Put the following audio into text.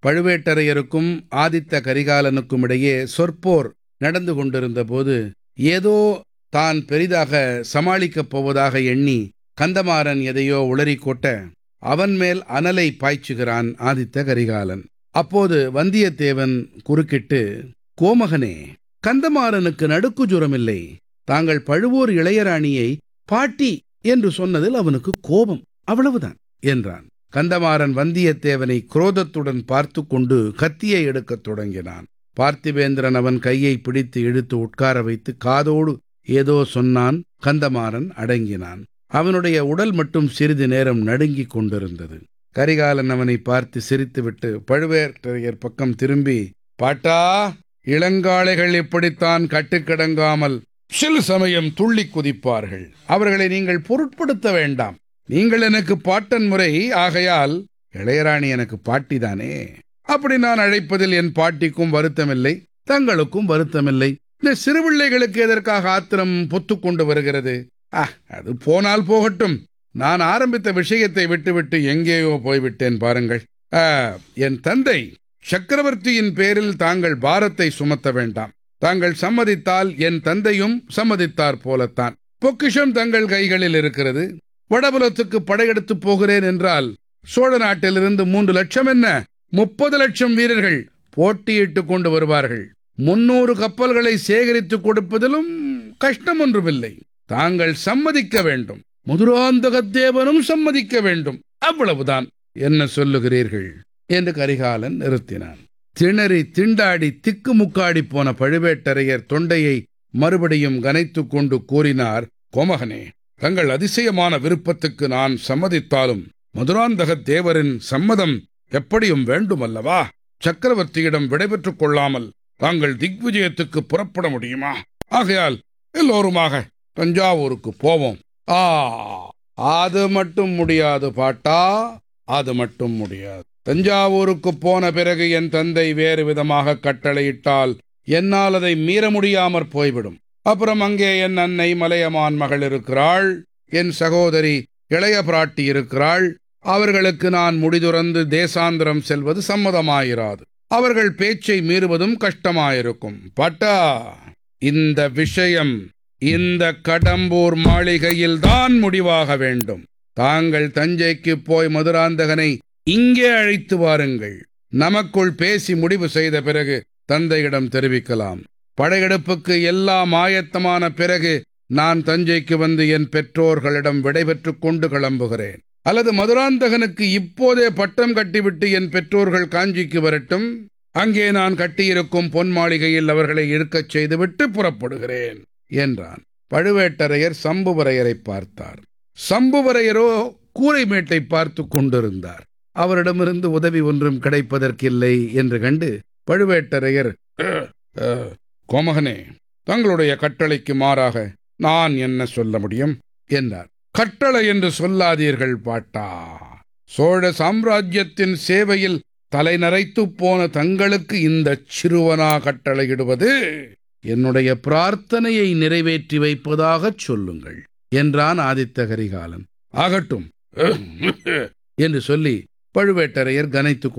பழுவேட்டரையருக்கும் ஆதித்த கரிகாலனுக்கும் இடையே சொற்போர் நடந்து கொண்டிருந்த போது ஏதோ தான் பெரிதாக சமாளிக்கப் போவதாக எண்ணி கந்தமாறன் எதையோ உளறிக் கொட்ட அவன் மேல் அனலை பாய்ச்சுகிறான் ஆதித்த கரிகாலன் அப்போது வந்தியத்தேவன் குறுக்கிட்டு கோமகனே கந்தமாறனுக்கு நடுக்கு ஜுரமில்லை தாங்கள் பழுவூர் இளையராணியை பாட்டி என்று சொன்னதில் அவனுக்கு கோபம் அவ்வளவுதான் என்றான் கந்தமாறன் வந்தியத்தேவனை குரோதத்துடன் பார்த்து கொண்டு கத்தியை எடுக்கத் தொடங்கினான் பார்த்திபேந்திரன் அவன் கையை பிடித்து இழுத்து உட்கார வைத்து காதோடு ஏதோ சொன்னான் கந்தமாறன் அடங்கினான் அவனுடைய உடல் மட்டும் சிறிது நேரம் நடுங்கிக் கொண்டிருந்தது கரிகாலன் அவனை பார்த்து சிரித்துவிட்டு பழுவேட்டரையர் பக்கம் திரும்பி பாட்டா இளங்காளைகள் இப்படித்தான் கட்டுக்கிடங்காமல் சில சமயம் துள்ளி குதிப்பார்கள் அவர்களை நீங்கள் பொருட்படுத்த வேண்டாம் நீங்கள் எனக்கு பாட்டன் முறை ஆகையால் இளையராணி எனக்கு பாட்டிதானே அப்படி நான் அழைப்பதில் என் பாட்டிக்கும் வருத்தமில்லை தங்களுக்கும் வருத்தமில்லை இந்த சிறுபிள்ளைகளுக்கு எதற்காக ஆத்திரம் பொத்துக் கொண்டு வருகிறது ஆ அது போனால் போகட்டும் நான் ஆரம்பித்த விஷயத்தை விட்டுவிட்டு எங்கேயோ போய்விட்டேன் பாருங்கள் ஆ, என் தந்தை சக்கரவர்த்தியின் பேரில் தாங்கள் பாரத்தை சுமத்த வேண்டாம் தாங்கள் சம்மதித்தால் என் தந்தையும் சம்மதித்தார் போலத்தான் பொக்கிஷம் தங்கள் கைகளில் இருக்கிறது வடபுலத்துக்கு படையெடுத்து போகிறேன் என்றால் சோழ நாட்டிலிருந்து மூன்று லட்சம் என்ன முப்பது லட்சம் வீரர்கள் போட்டியிட்டுக் கொண்டு வருவார்கள் முன்னூறு கப்பல்களை சேகரித்து கொடுப்பதிலும் கஷ்டம் ஒன்றுமில்லை தாங்கள் சம்மதிக்க வேண்டும் மதுராந்தகத்தேவனும் சம்மதிக்க வேண்டும் அவ்வளவுதான் என்ன சொல்லுகிறீர்கள் என்று கரிகாலன் நிறுத்தினான் திணறி திண்டாடி திக்குமுக்காடி போன பழுவேட்டரையர் தொண்டையை மறுபடியும் கனைத்துக் கொண்டு கூறினார் கோமகனே தங்கள் அதிசயமான விருப்பத்துக்கு நான் சம்மதித்தாலும் மதுராந்தக தேவரின் சம்மதம் எப்படியும் வேண்டுமல்லவா சக்கரவர்த்தியிடம் விடைபெற்றுக் கொள்ளாமல் தாங்கள் திக்விஜயத்துக்கு புறப்பட முடியுமா ஆகையால் எல்லோருமாக தஞ்சாவூருக்கு போவோம் ஆ அது மட்டும் முடியாது பாட்டா அது மட்டும் முடியாது தஞ்சாவூருக்கு போன பிறகு என் தந்தை வேறு விதமாக கட்டளையிட்டால் என்னால் அதை மீற முடியாமற் போய்விடும் அப்புறம் அங்கே என் அன்னை மலையமான் மகள் இருக்கிறாள் என் சகோதரி இளைய பிராட்டி இருக்கிறாள் அவர்களுக்கு நான் முடிதுறந்து தேசாந்திரம் செல்வது சம்மதமாயிராது அவர்கள் பேச்சை மீறுவதும் கஷ்டமாயிருக்கும் பட்டா இந்த விஷயம் இந்த கடம்பூர் மாளிகையில் தான் முடிவாக வேண்டும் தாங்கள் தஞ்சைக்கு போய் மதுராந்தகனை இங்கே அழைத்து வாருங்கள் நமக்குள் பேசி முடிவு செய்த பிறகு தந்தையிடம் தெரிவிக்கலாம் படையெடுப்புக்கு எல்லாம் ஆயத்தமான பிறகு நான் தஞ்சைக்கு வந்து என் பெற்றோர்களிடம் விடைபெற்றுக் கொண்டு கிளம்புகிறேன் அல்லது மதுராந்தகனுக்கு இப்போதே பட்டம் கட்டிவிட்டு என் பெற்றோர்கள் காஞ்சிக்கு வரட்டும் அங்கே நான் கட்டியிருக்கும் பொன் மாளிகையில் அவர்களை இருக்கச் செய்துவிட்டு புறப்படுகிறேன் என்றான் பழுவேட்டரையர் சம்புவரையரை பார்த்தார் சம்புவரையரோ கூரைமேட்டை பார்த்து கொண்டிருந்தார் அவரிடமிருந்து உதவி ஒன்றும் கிடைப்பதற்கில்லை என்று கண்டு பழுவேட்டரையர் "அஹ், அஹ், கோமகனே தங்களுடைய கட்டளைக்கு மாறாக நான் என்ன சொல்ல முடியும் என்றார் கட்டளை என்று சொல்லாதீர்கள் பாட்டா சோழ சாம்ராஜ்யத்தின் சேவையில் தலை நரைத்துப் போன தங்களுக்கு இந்த சிறுவனா கட்டளையிடுவது என்னுடைய பிரார்த்தனையை நிறைவேற்றி வைப்பதாகச் சொல்லுங்கள் என்றான் ஆதித்த கரிகாலன் ஆகட்டும் என்று சொல்லி பழுவேட்டரையர் கனைத்துக்